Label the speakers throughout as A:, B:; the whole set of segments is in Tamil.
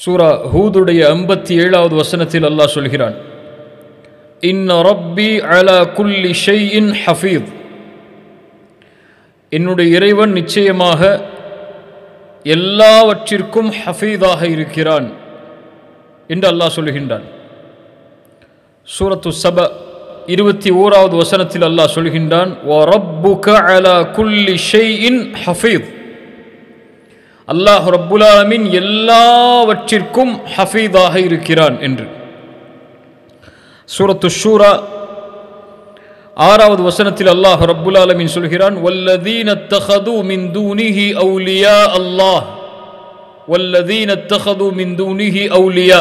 A: சூரா ஹூதுடைய ஐம்பத்தி ஏழாவது வசனத்தில் அல்லாஹ் சொல்கிறான் இன்ன ரப்பி அலா குல்லி ஷைஇன் ஹஃபீத் என்னுடைய இறைவன் நிச்சயமாக எல்லாவற்றிற்கும் ஹஃபீதாக இருக்கிறான் என்று அல்லாஹ் சொல்கின்றான் சூரத்து சப இருபத்தி ஓராவது வசனத்தில் அல்லாஹ் சொல்கின்றான் "வ ரப்புக அலா குல்லி ஷைஇன் ஹஃபீத் அல்லாஹ் ரப்புல் ஆலமீன் எல்லாவற்றிற்கும் ஹஃபீதாக இருக்கிறான் என்று சூரத்து ஷூரா ஆறாவது வசனத்தில் அல்லாஹ் ரப்புல் ஆலமீன் சொல்கிறான் வல்லதீன தஹது மின் தூனிஹி அவுலியா அல்லாஹ் வல்லதீன தஹது மின் தூனிஹி அவுலியா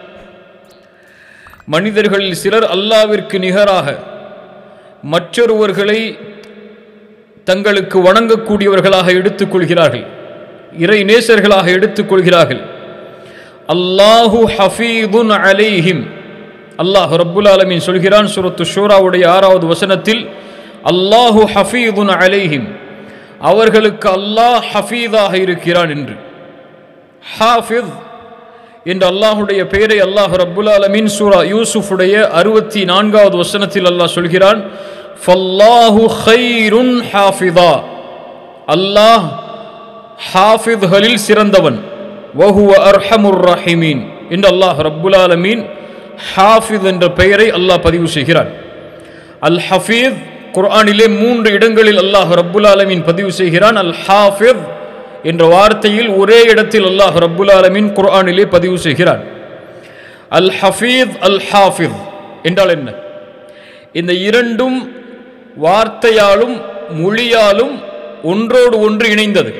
A: மனிதர்களில் சிலர் அல்லாவிற்கு நிகராக மற்றொருவர்களை தங்களுக்கு வணங்கக்கூடியவர்களாக எடுத்துக்கொள்கிறார்கள் இறை நேசர்களாக எடுத்துக்கொள்கிறார்கள் அல்லாஹு ஹஃபீதுன் அலைஹிம் அல்லாஹ் ரப்புல் ஆலமீன் சொல்கிறான் சூரத்து ஷூராவுடைய ஆறாவது வசனத்தில் அல்லாஹு ஹஃபீதுன் அலைஹிம் அவர்களுக்கு அல்லாஹ் ஹஃபீதாக இருக்கிறான் என்று ஹாஃபித் என்ற அல்லாஹுடைய பெயரை அல்லாஹ் ரப்புல் ஆலமீன் சூரா யூசுஃபுடைய அறுபத்தி நான்காவது வசனத்தில் அல்லாஹ் சொல்கிறான் ஃபல்லாஹு ஹைருன் ஹாஃபிதா அல்லாஹ் ஹாஃபித்களில் சிறந்தவன் வஹுவ அர்ஹமுர் ரஹிமீன் என்று அல்லாஹ் ரப்புல் ஆலமீன் ஹாஃபித் என்ற பெயரை அல்லாஹ் பதிவு செய்கிறான் அல் ஹஃபீத் குர்ஆனிலே மூன்று இடங்களில் அல்லாஹ் ரப்புல் ஆலமீன் பதிவு செய்கிறான் அல் ஹாஃபித் என்ற வார்த்தையில் ஒரே இடத்தில் அல்லாஹ் ரப்புல் ஆலமீன் குர்ஆனிலே பதிவு செய்கிறான் அல் ஹஃபீத் அல் ஹாஃபித் என்றால் என்ன இந்த இரண்டும் வார்த்தையாலும் மொழியாலும் ஒன்றோடு ஒன்று இணைந்தது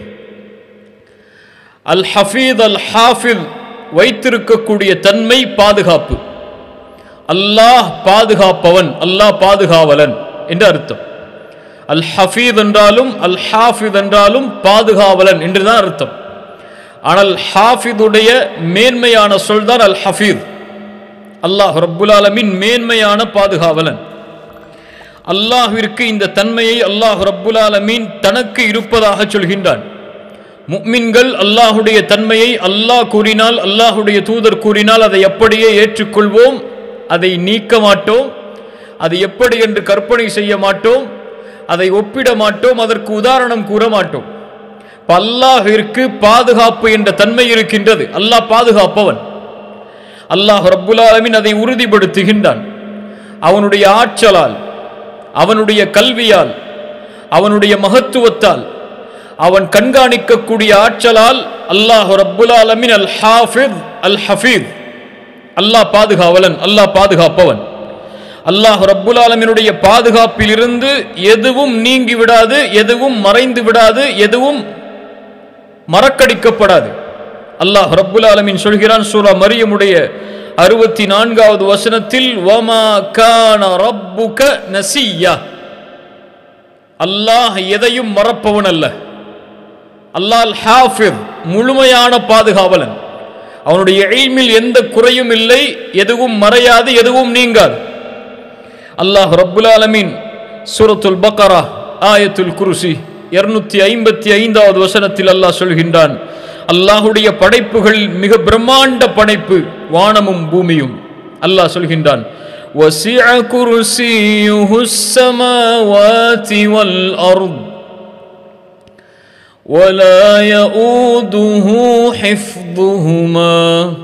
A: அல் ஹஃபீத் அல் ஹாஃபித் வைத்திருக்கக்கூடிய தன்மை பாதுகாப்பு அல்லாஹ் பாதுகாப்பவன் அல்லாஹ் பாதுகாவலன் என்று அர்த்தம் அல் ஹஃபீத் என்றாலும் அல் ஹாஃபித் என்றாலும் பாதுகாவலன் என்றுதான் அர்த்தம் ஆனால் ஹாஃபிதுடைய மேன்மையான சொல் தான் அல் ஹஃபீத் அல்லாஹ் ரப்புல் ஆலமின் மேன்மையான பாதுகாவலன் அல்லாஹ்விற்கு இந்த தன்மையை அல்லாஹ் ரப்புல் ஆலமீன் தனக்கு இருப்பதாக சொல்கின்றான் முக்மின்கள் அல்லாஹுடைய தன்மையை அல்லாஹ் கூறினால் அல்லாஹுடைய தூதர் கூறினால் அதை அப்படியே ஏற்றுக்கொள்வோம் அதை நீக்க மாட்டோம் அது எப்படி என்று கற்பனை செய்ய மாட்டோம் அதை ஒப்பிட மாட்டோம் அதற்கு உதாரணம் கூற மாட்டோம் இப்ப அல்லாஹிற்கு பாதுகாப்பு என்ற தன்மை இருக்கின்றது அல்லாஹ் பாதுகாப்பவன் அல்லாஹ் ரப்புல் ஆலமீன் அதை உறுதிப்படுத்துகின்றான் அவனுடைய ஆற்றலால் அவனுடைய கல்வியால் அவனுடைய மகத்துவத்தால் அவன் கண்காணிக்கக்கூடிய ஆற்றலால் அல்லாஹ் ரப்புல் ஆலமின் அல் ஹாஃபித் அல் ஹஃபீத் அல்லாஹ் பாதுகாவலன் அல்லாஹ் பாதுகாப்பவன் அல்லாஹ் ரப்புல் ஆலமினுடைய பாதுகாப்பிலிருந்து எதுவும் நீங்கி விடாது எதுவும் மறைந்து விடாது எதுவும் மறக்கடிக்கப்படாது அல்லாஹ் ரப்புல் ஆலமின் சொல்கிறான் சூரா மரியமுடைய அறுபத்தி நான்காவது வசனத்தில் வமா கான ரப்புக நசியா அல்லாஹ் எதையும் மறப்பவன் அல்ல அல்லாஹ் ஹாஃபித் முழுமையான பாதுகாவலன் அவனுடைய எய்மில் எந்த குறையும் இல்லை எதுவும் மறையாது எதுவும் நீங்காது அல்லாஹ் ரப்புல் ஆலமீன் சூரத்துல் பக்கரா ஆயத்துல் குருசி இருநூத்தி ஐம்பத்தி ஐந்தாவது வசனத்தில் அல்லாஹ் சொல்கின்றான் அல்லாஹுடைய படைப்புகள் மிக பிரம்மாண்ட படைப்பு வானமும் பூமியும் அல்லாஹ் சொல்கின்றான் وسع كرسيه السماوات والأرض ولا يؤوده حفظهما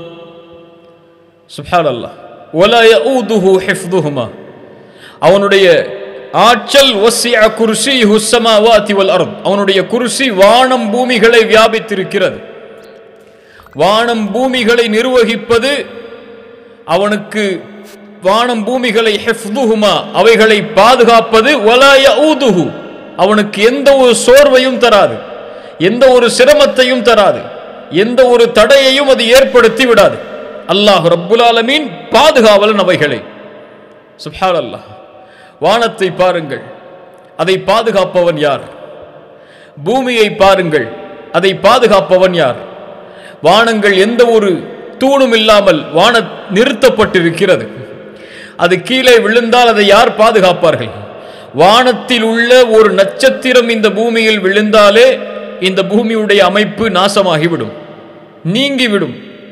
A: سبحان الله ولا يؤوده حفظهما அவனுடைய ஆற்றல் வசிய குருசி ஹுசமாவாதி வல் அர்த் அவனுடைய குருசி வானம் பூமிகளை வியாபித்திருக்கிறது வானம் பூமிகளை நிர்வகிப்பது அவனுக்கு வானம் பூமிகளை ஹெஃப்துஹுமா அவைகளை பாதுகாப்பது வலாய ஊதுஹு அவனுக்கு எந்த ஒரு சோர்வையும் தராது எந்த ஒரு சிரமத்தையும் தராது எந்த ஒரு தடையையும் அது ஏற்படுத்தி விடாது அல்லாஹ் ரப்புல் ஆலமீன் பாதுகாவலன் அவைகளை சுப்ஹான் அல்லாஹ் வானத்தை பாருங்கள் அதை பாதுகாப்பவன் யார் பூமியை பாருங்கள் அதை பாதுகாப்பவன் யார் வானங்கள் எந்த ஒரு தூணும் இல்லாமல் வான நிறுத்தப்பட்டிருக்கிறது அது கீழே விழுந்தால் அதை யார் பாதுகாப்பார்கள் வானத்தில் உள்ள ஒரு நட்சத்திரம் இந்த பூமியில் விழுந்தாலே இந்த பூமியுடைய அமைப்பு நாசமாகிவிடும் நீங்கிவிடும்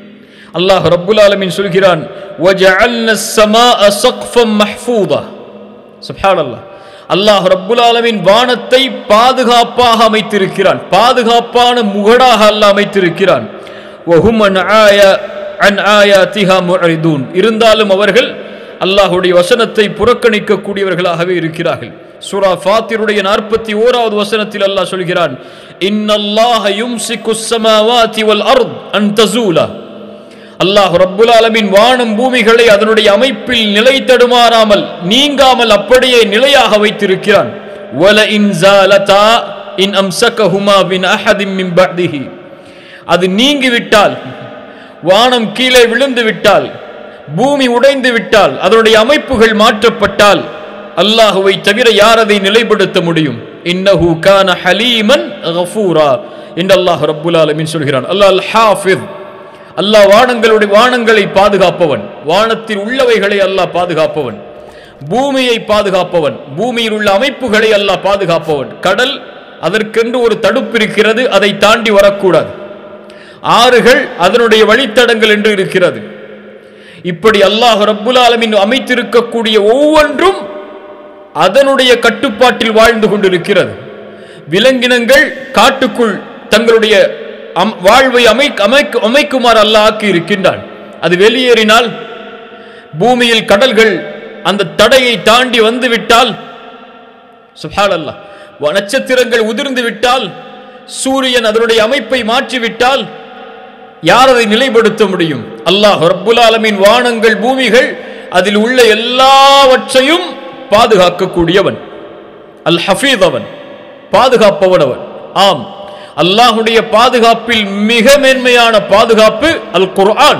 A: அல்லாஹ் ரப்புல் ஆலமீன் சொல்கிறான் وَجَعَلْنَا السَّمَاءَ سَقْفًا مَحْفُوظًا சுப்ஹானல்லாஹ் அல்லாஹ் ரப்புல் ஆலமீன் வானத்தை பாதுகாப்பாக அமைத்திருக்கிறான் பாதுகாப்பான முகடாக அல்லாஹ் அமைத்திருக்கிறான் وَهُمْ عَنْ آيَ- عَنْ آيَاتِهَا مُعْرِضُونَ இருந்தாலும் அவர்கள் அல்லாஹ்வுடைய வசனத்தை புறக்கணிக்க கூடியவர்களாகவே இருக்கிறார்கள் சூரா ஃபாத்திருடைய நாற்பத்தி ஓராவது வசனத்தில் அல்லாஹ் சொல்கிறான் இன்னல்லாஹ யும்சிக்கு ஸமாவாதி வல் அர்த் அன் தஸூலா அல்லாஹ் ரப்புல் ஆலமீன் வானம் பூமிகளை அதனுடைய அமைப்பில் நிலை தடுமாறாமல் நீங்காமல் அப்படியே நிலையாக வைத்திருக்கிறான் வல இன் ஜாலதா இன் அம்சகஹுமா பின் அஹதின் மின் பஅதிஹி அது நீங்கிவிட்டால் வானம் கீழே விழுந்து விட்டால் பூமி உடைந்து விட்டால் அதனுடைய அமைப்புகள் மாற்றப்பட்டால் அல்லாஹுவை தவிர யார் அதை நிலைப்படுத்த முடியும் இன்னஹு கான ஹலீமன் கஃபூரா என்று அல்லாஹ் ரப்புல் ஆலமீன் சொல்கிறான் அல்லாஹ் அல் ஹாஃபிஸ் அல்லாஹ் வானங்களுடைய வானங்களை பாதுகாப்பவன் வானத்தில் உள்ளவைகளை அல்லாஹ் பாதுகாப்பவன் பூமியை பாதுகாப்பவன் பூமியில் உள்ள அமைப்புகளை அல்லாஹ் பாதுகாப்பவன் கடல் அதற்கென்று ஒரு தடுப்பு இருக்கிறது அதை தாண்டி வரக்கூடாது ஆறுகள் அதனுடைய வழித்தடங்கள் என்று இருக்கிறது இப்படி அல்லாஹ் ரப்புல் ஆலமீன் அமைத்திருக்கக்கூடிய ஒவ்வொன்றும் அதனுடைய கட்டுப்பாட்டில் வாழ்ந்து கொண்டிருக்கிறது விலங்கினங்கள் காட்டுக்குள் தங்களுடைய அம்- வாழ்வை அமைக்க அமைக்க- அமைக்குமாறு அல்லாஹ் ஆக்கி இருக்கின்றான் அது வெளியேறினால் பூமியில் கடல்கள் அந்த தடையை தாண்டி வந்து விட்டால் சுப்ஹான் அல்லாஹ் வ- நட்சத்திரங்கள் உதிர்ந்து விட்டால் சூரியன் அதனுடைய அமைப்பை மாற்றிவிட்டால் யார் அதை நிலைப்படுத்த முடியும் அல்லாஹ் ரப்புல் ஆலமீன் வானங்கள் பூமிகள் அதில் உள்ள எல்லாவற்றையும் பாதுகாக்கக்கூடியவன் அல் ஹஃபீத் அவன் பாதுகாப்பவன் அவன் ஆம் அல்லாஹுடைய பாதுகாப்பில் மிக மேன்மையான பாதுகாப்பு அல் குர்ஆன்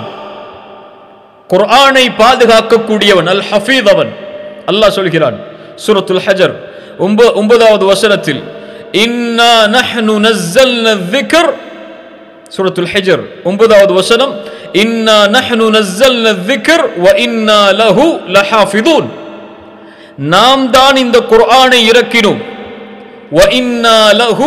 A: குர்ஆனை பாதுகாக்கக்கூடியவன் அல் ஹஃபீத் அவன் அல்லாஹ் சொல்கிறான் சூரத்துல் ஹஜர் ஒன்ப- ஒன்பதாவது வசனத்தில் இன்னா நஹ்னு நஸ்ஸல்ன الذِّكْر சூரத்துல் ஹஜர் ஒன்பதாவது வசனம் இன்னா நஹ்னு நஸ்ஸல்ன الذِّكْر وإنا له لحافظون நாம் தான் இந்த குர்ஆனை இறக்கினோம் وإنا له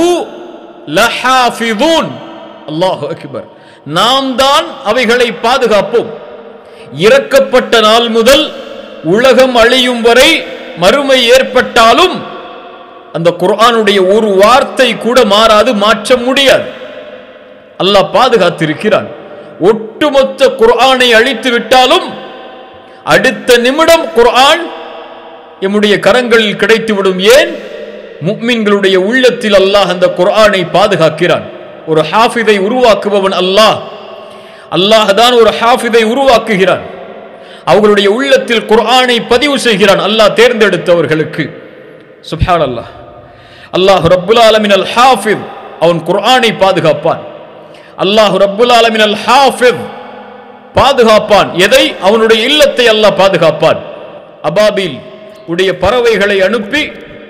A: لحافظون அல்லாஹ் அக்பர் நாம் தான் அவைகளை பாதுகாப்போம் இறக்கப்பட்ட நாள் முதல் உலகம் அழியும் வரை மறுமை ஏற்பட்டாலும் அந்த குர்ஆனுடைய ஒரு வார்த்தை கூட மாறாது மாற்ற முடியாது அல்லாஹ் பாதுகாத்திருக்கிறான் ஒட்டுமொத்த குர்ஆனை அழித்து விட்டாலும் அடுத்த நிமிடம் குர்ஆன் எம்முடைய கரங்களில் கிடைத்துவிடும் ஏன் முக்மின்களுடைய உள்ளத்தில் அல்லாஹ் அந்த குர்ஆனை பாதுகாக்கிறான் ஒரு ஹாஃபிதை உருவாக்குபவன் அல்லாஹ் அல்லாஹ் தான் ஒரு ஹாஃபிதை உருவாக்குகிறான் அவர்களுடைய உள்ளத்தில் குர்ஆனை பதிவு செய்கிறான் அல்லாஹ் தேர்ந்தெடுத்தவர்களுக்கு சுப்ஹான் அல்லாஹ் அல்லாஹ் ரப்புல் ஆலமின் அல் ஹாஃபித் அவன் குர்ஆனை பாதுகாப்பான் அல்லாஹ் ரப்புல் ஆலமின் அல் ஹாஃபித் பாதுகாப்பான் எதை அவனுடைய இல்லத்தை அல்லாஹ் பாதுகாப்பான் அபாபில் உடைய பறவைகளை அனுப்பி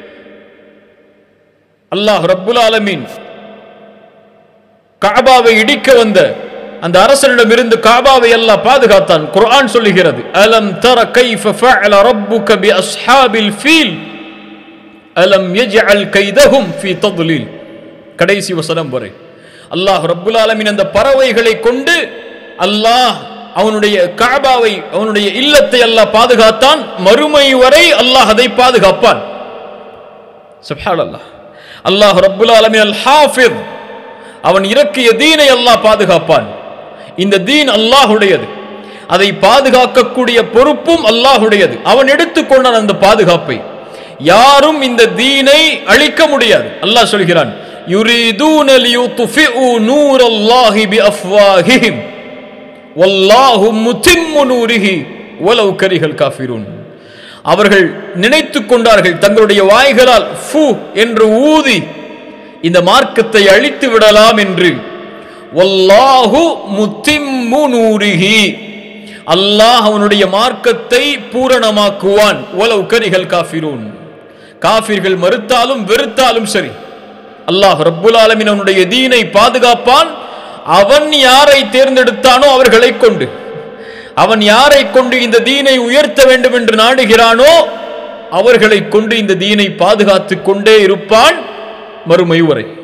A: அல்லாஹ் ரப்புல் ஆலமீன் காபாவை இடிக்க வந்த அந்த அரசனிடமிருந்து காபாவை அல்லாஹ் பாதுகாத்தான் குர்ஆன் சொல்லுகிறது அலம் தர கைஃப ஃபஅல ரப்புக பி அஸ்ஹாபில் ஃபீல் அலம் யஜ்அல் கைதஹும் ஃபீ தضلீல் கடைசி வசனம் வரை அல்லாஹ் ரப்புல் ஆலமீன் அந்த பறவைகளை கொண்டு அல்லாஹ் அவனுடைய காபாவை அவனுடைய இல்லத்தை அல்லாஹ் பாதுகாத்தான் மறுமை வரை அல்லாஹ் அதை பாதுகாப்பான் சுப்ஹான் அல்லாஹ் அல்லாஹ் ரப்புல் ஆலமீன் அல் ஹாஃபித் அவன் இறக்கிய தீனை அல்லாஹ் பாதுகாப்பான் இந்த தீன் அல்லாஹுடையது அதை பாதுகாக்கக்கூடிய பொறுப்பும் அல்லாஹுடையது அவன் எடுத்துக்கொண்டான் அந்த பாதுகாப்பை யாரும் இந்த தீனை அழிக்க முடியாது அல்லாஹ் சொல்கிறான் யுரீதூன லியுத்ஃபிஉ நூரல்லாஹி பிஅஃவாஹிஹிம் வல்லாஹு முத்திம்மு நூரிஹி வலவ் கரிஹல் காஃபிரூன் அவர்கள் நினைத்துக் கொண்டார்கள் தங்களுடைய வாய்களால் ஃபு என்று ஊதி இந்த மார்க்கத்தை அழித்து விடலாம் என்று வல்லாஹு முத்திம்மு நூரிஹி அல்லாஹ் அவனுடைய மார்க்கத்தை பூரணமாக்குவான் வலவ் கரிஹல் காஃபிரூன் காஃபிர்கள் மறுத்தாலும் வெறுத்தாலும் சரி அல்லாஹ் ரப்புல் ஆலமீன் அவனுடைய தீனை பாதுகாப்பான் அவன் யாரை தேர்ந்தெடுத்தானோ அவர்களை கொண்டு அவன் யாரை கொண்டு இந்த தீனை உயர்த்த வேண்டும் என்று நாடுகிறானோ அவர்களை கொண்டு இந்த தீனை பாதுகாத்துக் கொண்டே இருப்பான் மறுமை வரை